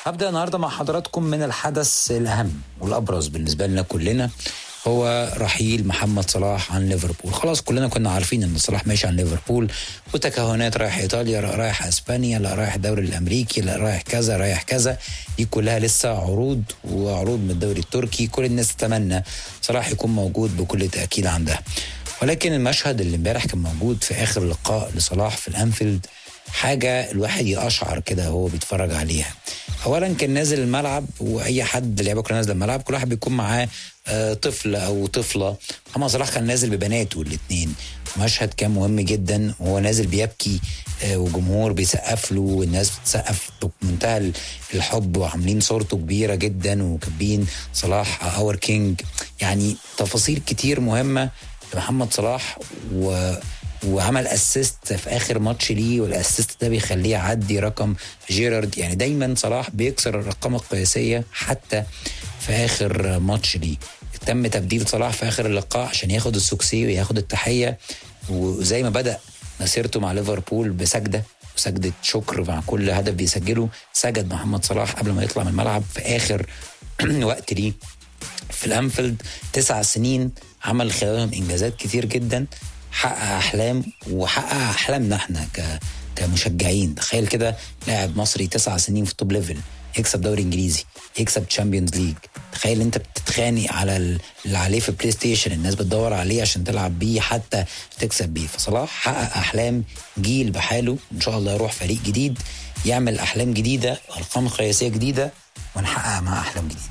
هبدأ النهاردة مع حضراتكم من الحدث الأهم والأبرز بالنسبة لنا كلنا هو رحيل محمد صلاح عن ليفربول خلاص كلنا كنا عارفين ان صلاح ماشي عن ليفربول وتكهنات رايح ايطاليا لا رايح اسبانيا لا رايح الدوري الامريكي لا رايح كذا رايح كذا دي كلها لسه عروض وعروض من الدوري التركي كل الناس تتمنى صلاح يكون موجود بكل تاكيد عندها ولكن المشهد اللي امبارح كان موجود في اخر لقاء لصلاح في الانفيلد حاجه الواحد يقشعر كده وهو بيتفرج عليها اولا كان نازل الملعب واي حد لعيبه كان نازل الملعب كل واحد بيكون معاه آه، طفل او طفله محمد صلاح كان نازل ببناته الاثنين مشهد كان مهم جدا وهو نازل بيبكي آه، وجمهور بيسقف له والناس بتسقف بمنتهى الحب وعاملين صورته كبيره جدا وكاتبين صلاح اور كينج يعني تفاصيل كتير مهمه لمحمد صلاح و وعمل اسيست في اخر ماتش ليه والاسيست ده بيخليه يعدي رقم جيرارد يعني دايما صلاح بيكسر الارقام القياسيه حتى في اخر ماتش ليه تم تبديل صلاح في اخر اللقاء عشان ياخد السوكسي وياخد التحيه وزي ما بدا مسيرته مع ليفربول بسجده وسجده شكر مع كل هدف بيسجله سجد محمد صلاح قبل ما يطلع من الملعب في اخر وقت ليه في الانفيلد تسع سنين عمل خلالهم انجازات كتير جدا حقق احلام وحقق احلامنا احنا ك كمشجعين تخيل كده لاعب مصري تسع سنين في التوب ليفل يكسب دوري انجليزي يكسب تشامبيونز ليج تخيل انت بتتخانق على ال- اللي عليه في بلاي ستيشن الناس بتدور عليه عشان تلعب بيه حتى تكسب بيه فصلاح حقق احلام جيل بحاله ان شاء الله يروح فريق جديد يعمل احلام جديده ارقام قياسيه جديده ونحقق معاه احلام جديده